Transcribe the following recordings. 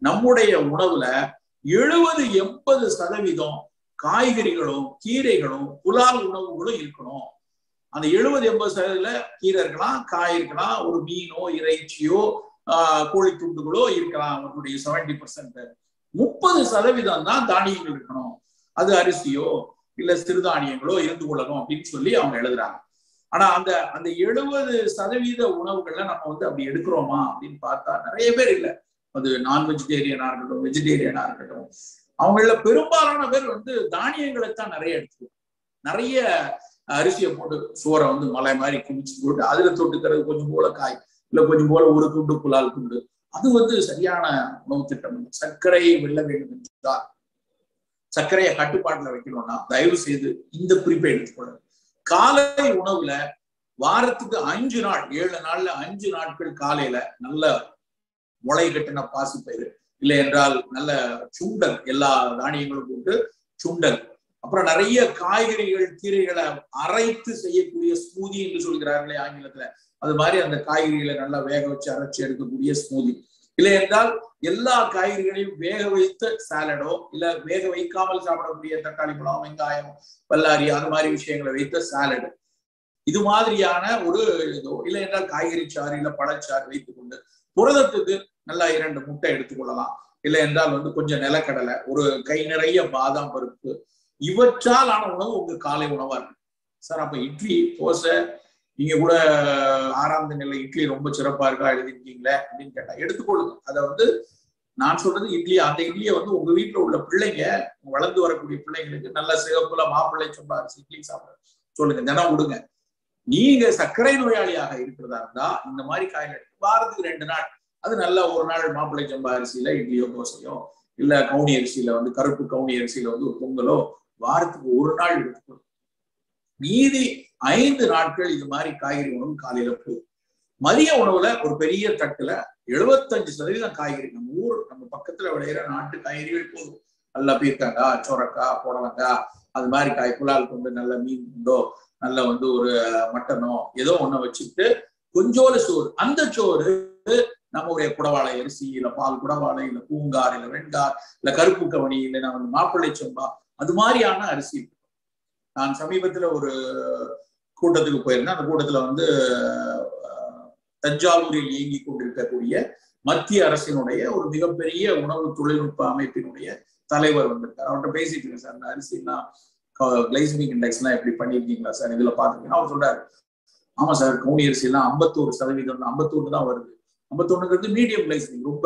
நம்முடைய உணவுல எழுபது எண்பது சதவீதம் காய்கறிகளும் கீரைகளும் புலால் உணவுகளும் இருக்கணும் அந்த எழுபது எண்பது சதவீதத்துல கீரை இருக்கலாம் காய் இருக்கலாம் ஒரு மீனோ இறைச்சியோ ஆஹ் கோழி துண்டுகளோ இருக்கலாம் அவர்களுடைய செவன்டி பர்சன்ட் முப்பது சதவீதம் தான் தானியங்கள் இருக்கணும் அது அரிசியோ இல்ல சிறுதானியங்களோ இருந்து கொள்ளணும் அப்படின்னு சொல்லி அவங்க எழுதுறாங்க ஆனா அந்த அந்த எழுபது சதவீத உணவுகள்ல நம்ம வந்து அப்படி எடுக்கிறோமா அப்படின்னு பார்த்தா நிறைய பேர் இல்லை அது நான் வெஜிடேரியனா இருக்கட்டும் வெஜிடேரியனா இருக்கட்டும் அவங்கள பெரும்பாலான பேர் வந்து தானியங்களை தான் நிறைய எடுத்துக்கணும் நிறைய அரிசியை போட்டு சோறை வந்து மலை மாதிரி குமிச்சு போட்டு அதுல தொட்டுக்கிறது கொஞ்சம் போல காய் இல்ல கொஞ்சம் போல ஒரு துண்டு புலால் துண்டு அது வந்து சரியான உணவு திட்டம் சர்க்கரை வெல்ல வேண்டும் என்றால் சர்க்கரையை கட்டுப்பாட்டுல வைக்கணும்னா தயவு செய்து இந்த குறிப்பை எடுத்துக்கொள்ளுங்க காலை உணவுல வாரத்துக்கு அஞ்சு நாள் ஏழு நாள்ல அஞ்சு நாட்கள் காலையில நல்ல முளை கட்டின பாசிப்பயிறு இல்லை என்றால் நல்ல சுண்டல் எல்லா தானியங்களும் போட்டு சுண்டல் அப்புறம் நிறைய காய்கறிகள் கீரைகளை அரைத்து செய்யக்கூடிய ஸ்மூதி என்று சொல்கிறார்களே ஆங்கிலத்துல அது மாதிரி அந்த காய்கறிகளை நல்லா வேக வச்சு அரைச்சு எடுக்கக்கூடிய ஸ்மூதி இல்லை என்றால் எல்லா காய்கறிகளையும் வேக வைத்த சாலடோ இல்ல வேக வைக்காமல் சாப்பிடக்கூடிய தக்காளி பழம் வெங்காயம் பல்லாரி அது மாதிரி விஷயங்களை வைத்த சாலடு இது மாதிரியான ஒரு இதோ இல்லை என்றால் காய்கறி சாறு இல்ல பழச்சாறு வைத்துக் கொண்டு புரதத்துக்கு நல்லா இரண்டு முட்டை எடுத்துக்கொள்ளலாம் இல்லை என்றால் வந்து கொஞ்சம் நிலக்கடலை ஒரு கை நிறைய பாதாம் பருப்பு இவற்றால் ஆன உணவு உங்க காலை உணவா இருக்கு சார் அப்ப இட்லி தோசை நீங்க கூட ஆறாம் நிலை இட்லி ரொம்ப சிறப்பா இருக்கா எழுதிருக்கீங்களே அப்படின்னு கேட்டா எடுத்துக்கொள்ளுங்க அதை வந்து நான் சொல்றது இட்லி அந்த இட்லியை வந்து உங்க வீட்டுல உள்ள பிள்ளைங்க வளர்ந்து வரக்கூடிய பிள்ளைங்களுக்கு நல்ல சிவப்புல மாப்பிள்ளை சொம்பா அரிசி இட்லி சாப்பிட சொல்லுங்க தினம் விடுங்க நீங்க சர்க்கரை நோயாளியாக இருக்கிறதா இருந்தா இந்த மாதிரி காய்கறி வாரத்துக்கு ரெண்டு நாள் அது நல்ல ஒரு நாள் மாப்பிள்ளை சம்பா அரிசியில இட்லியோ தோசையோ இல்ல கவுனி அரிசியில வந்து கருப்பு கவுனி அரிசியில வந்து ஒரு பொங்கலோ வாரத்துக்கு ஒரு நாள் எடுத்துக்கணும் மீதி ஐந்து நாட்கள் இது மாதிரி காய்கறி உணவு காலையில போகும் மதிய உணவுல ஒரு பெரிய தட்டுல எழுபத்தஞ்சு சதவீதம் காய்கறி நம்ம ஊர் நம்ம பக்கத்துல விளையிற நாட்டு காய்கறிகள் போதும் நல்லா பீர்க்கங்காய் சொரக்காய் புடலங்காய் அது மாதிரி காய் புலால் கொண்டு நல்ல மீன் உண்டோ நல்ல வந்து ஒரு மட்டனோ ஏதோ ஒண்ணு வச்சுட்டு கொஞ்சோல சோறு அந்த சோறு நம்மளுடைய குடவாளை அரிசி இல்ல பால் குடவாளை இல்ல பூங்கார் இல்ல வெண்கார் இல்ல கருப்பு கவனி இல்லைன்னா வந்து மாப்பிள்ளை சொம்பா அது மாதிரியான அரிசி நான் சமீபத்துல ஒரு கூட்டத்துக்கு போயிருந்தேன் அந்த கூட்டத்துல வந்து தஞ்சாவூரில் இயங்கி கொண்டிருக்கக்கூடிய மத்திய அரசினுடைய ஒரு மிகப்பெரிய உணவு தொழில்நுட்ப அமைப்பினுடைய தலைவர் வந்திருக்காரு அவர்கிட்ட பேசிட்டு இருக்கேன் சார் அந்த அரிசினா கிளைசமிக் இண்டெக்ஸ் எல்லாம் எப்படி பண்ணிருக்கீங்களா சார் இதுல பாத்துருக்கீங்கன்னா அவர் சொல்றாரு ஆமா சார் கவுனி அரிசி எல்லாம் ஐம்பத்தோரு சதவீதம் ஐம்பத்தொன்னு தான் வருது ஐம்பத்தொன்னுங்கிறது மீடியம் கிளைசமிக் ரொம்ப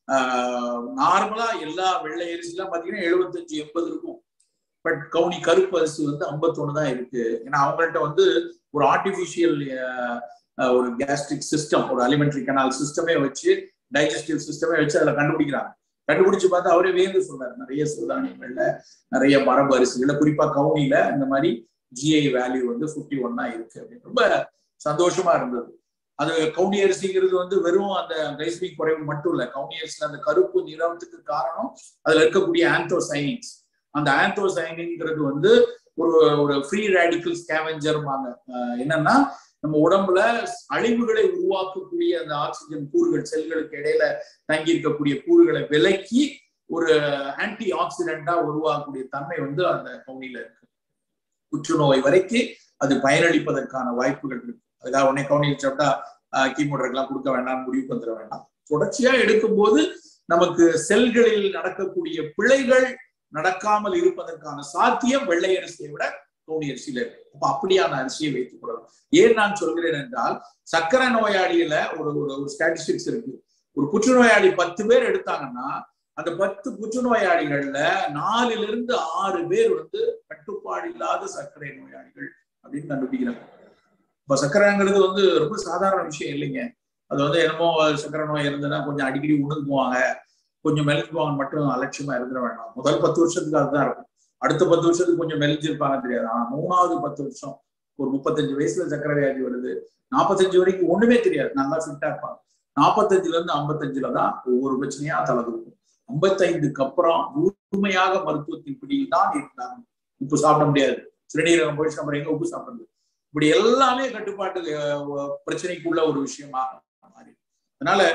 நார்மலா எல்லா வெள்ளை அரிசி எல்லாம் பாத்தீங்கன்னா எழுபத்தஞ்சு எண்பது இருக்கும் பட் கவுனி கருப்பு அரிசி வந்து ஐம்பத்தொன்னு தான் இருக்கு ஏன்னா அவங்கள்ட்ட வந்து ஒரு ஆர்டிபிஷியல் ஒரு கேஸ்ட்ரிக் சிஸ்டம் ஒரு அலிமெண்ட்ரி கனால் சிஸ்டமே வச்சு டைஜஸ்டிவ் சிஸ்டமே வச்சு அதுல கண்டுபிடிக்கிறாங்க கண்டுபிடிச்சு பார்த்து அவரே வேந்து சொல்றாரு நிறைய சிறுதானியங்கள்ல நிறைய மரபு அரிசிகள்ல குறிப்பா கவுனில இந்த மாதிரி ஜிஐ வேல்யூ வந்து ஃபிஃப்டி ஒன்னா இருக்கு அப்படின்னு ரொம்ப சந்தோஷமா இருந்தது அது கவுனி அரிசிங்கிறது வந்து வெறும் அந்த கைஸ்மிக் குறைவு மட்டும் இல்ல கவுனி அரிசியில அந்த கருப்பு நிறத்துக்கு காரணம் அதுல இருக்கக்கூடிய ஆந்தோசைனின்ஸ் அந்த ஆந்தோசைனிங்கிறது வந்து ஒரு ஒரு ஃப்ரீ ரேடிக்கல் ஸ்கேவெஞ்சர்மாங்க என்னன்னா நம்ம உடம்புல அழிவுகளை உருவாக்கக்கூடிய அந்த ஆக்சிஜன் கூறுகள் செல்களுக்கு இடையில தங்கி இருக்கக்கூடிய கூறுகளை விலக்கி ஒரு ஆன்டி ஆக்சிடென்டா உருவாக்கக்கூடிய தன்மை வந்து அந்த கவுனில இருக்கு புற்றுநோய் வரைக்கும் அது பயனளிப்பதற்கான வாய்ப்புகள் இருக்கு அதுக்காக உடனே கவுனியில் சாப்பிட்டா கீமோ ட்ரக்லாம் கொடுக்க வேண்டாம் முடிவுக்கு வந்துட வேண்டாம் தொடர்ச்சியா எடுக்கும்போது நமக்கு செல்களில் நடக்கக்கூடிய பிழைகள் நடக்காமல் இருப்பதற்கான சாத்தியம் வெள்ளை அரிசியை விட கவுனி அரிசியில இருக்கு அப்ப அப்படியான அரிசியை வைத்துக் கொள்ளலாம் ஏன் நான் சொல்கிறேன் என்றால் சக்கரை நோயாளியில ஒரு ஒரு ஸ்டாட்டிஸ்டிக்ஸ் இருக்கு ஒரு புற்றுநோயாளி பத்து பேர் எடுத்தாங்கன்னா அந்த பத்து புற்றுநோயாளிகள்ல நாலுல இருந்து ஆறு பேர் வந்து கட்டுப்பாடு இல்லாத சர்க்கரை நோயாளிகள் அப்படின்னு கண்டுபிடிக்கிறாங்க இப்ப சர்க்கரைங்கிறது வந்து ரொம்ப சாதாரண விஷயம் இல்லைங்க அது வந்து என்னமோ சர்க்கரை நோய் இருந்ததுன்னா கொஞ்சம் அடிக்கடி உணர்ந்துக்குவாங்க கொஞ்சம் மெலிஞ்சுக்குவாங்க மட்டும் அலட்சியமா இருந்துட வேண்டாம் முதல் பத்து வருஷத்துக்கு அதுதான் இருக்கும் அடுத்த பத்து வருஷத்துக்கு கொஞ்சம் மெலிஞ்சிருப்பாங்க தெரியாது ஆனா மூணாவது பத்து வருஷம் ஒரு முப்பத்தஞ்சு வயசுல சக்கரை வியாதி வருது நாற்பத்தஞ்சு வரைக்கும் ஒண்ணுமே தெரியாது நல்லா ஃபிட்டா இருப்பாங்க நாற்பத்தஞ்சுல இருந்து ஐம்பத்தஞ்சுல தான் ஒவ்வொரு பிரச்சனையா தலதுக்கும் ஐம்பத்தைந்துக்கு அப்புறம் முழுமையாக மருத்துவத்தின் பிடியில் தான் இருந்தாங்க உப்பு சாப்பிட முடியாது சிறுநீரகம் போயிடுச்சு அப்புறம் எங்க உப்பு சாப்பிடுறது இப்படி எல்லாமே கட்டுப்பாட்டு பிரச்சனைக்குள்ள ஒரு விஷயமாக மாறி அதனால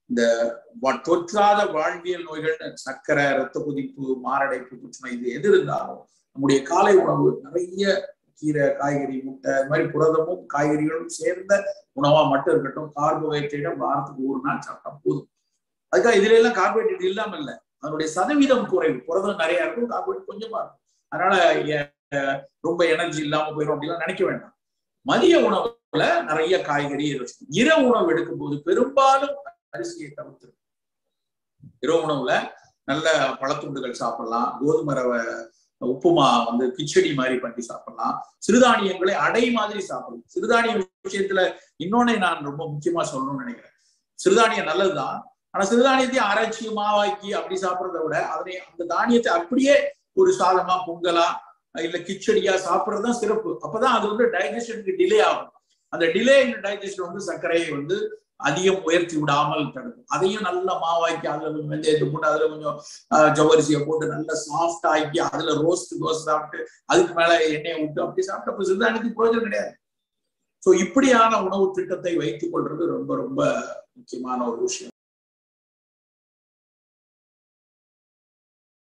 இந்த தொற்றாத வாழ்வியல் நோய்கள் சர்க்கரை ரத்த கொதிப்பு மாரடைப்பு புற்றுநோய் இது எது இருந்தாலும் நம்முடைய காலை உணவு நிறைய கீரை காய்கறி முட்டை இது மாதிரி புரதமும் காய்கறிகளும் சேர்ந்த உணவா மட்டும் இருக்கட்டும் கார்போஹைட்ரேட்டை வாரத்துக்கு ஒரு நாள் சாப்பிட்டா போதும் அதுக்காக இதுல எல்லாம் கார்போஹைட்ரேட் இல்லாம இல்லை அதனுடைய சதவீதம் குறைவு புரதம் நிறைய இருக்கும் கார்போஹைட்ரேட் கொஞ்சமா இருக்கும் அதனால ரொம்ப எனர்ஜி இல்லாம போயிடும் அப்படிலாம் நினைக்க வேண்டாம் மதிய உணவுல நிறைய காய்கறி இரவு உணவு எடுக்கும் போது பெரும்பாலும் அரிசியை தவிர்த்து இரவு உணவுல நல்ல பழத்துண்டுகள் சாப்பிடலாம் கோதுமை ரவை உப்புமா வந்து கிச்சடி மாதிரி பண்ணி சாப்பிடலாம் சிறுதானியங்களை அடை மாதிரி சாப்பிடலாம் சிறுதானிய விஷயத்துல இன்னொன்னு நான் ரொம்ப முக்கியமா சொல்லணும்னு நினைக்கிறேன் சிறுதானியம் நல்லதுதான் ஆனா சிறுதானியத்தையும் ஆராய்ச்சி மாவாக்கி அப்படி சாப்பிட்றத விட அதனை அந்த தானியத்தை அப்படியே ஒரு சாதமா பொங்கலா இல்ல கிச்சடியா சாப்பிட்றதுதான் சிறப்பு அப்பதான் அது வந்து டைஜஷனுக்கு டிலே ஆகும் அந்த டிலே டைஜஷன் வந்து சர்க்கரையை வந்து அதிகம் உயர்த்தி விடாமல் தடுக்கும் அதையும் நல்லா மாவாக்கி அதுல கொஞ்சம் வெந்தயத்தை போட்டு அதுல கொஞ்சம் ஜவ்வரிசியை போட்டு நல்லா சாஃப்ட் ஆக்கி அதுல ரோஸ்ட் தோசை சாப்பிட்டு அதுக்கு மேல எண்ணெயை விட்டு அப்படி சாப்பிட்ட சிறுதானியத்துக்கு பிரயோஜனம் கிடையாது ஸோ இப்படியான உணவு திட்டத்தை வைத்துக் கொள்றது ரொம்ப ரொம்ப முக்கியமான ஒரு விஷயம்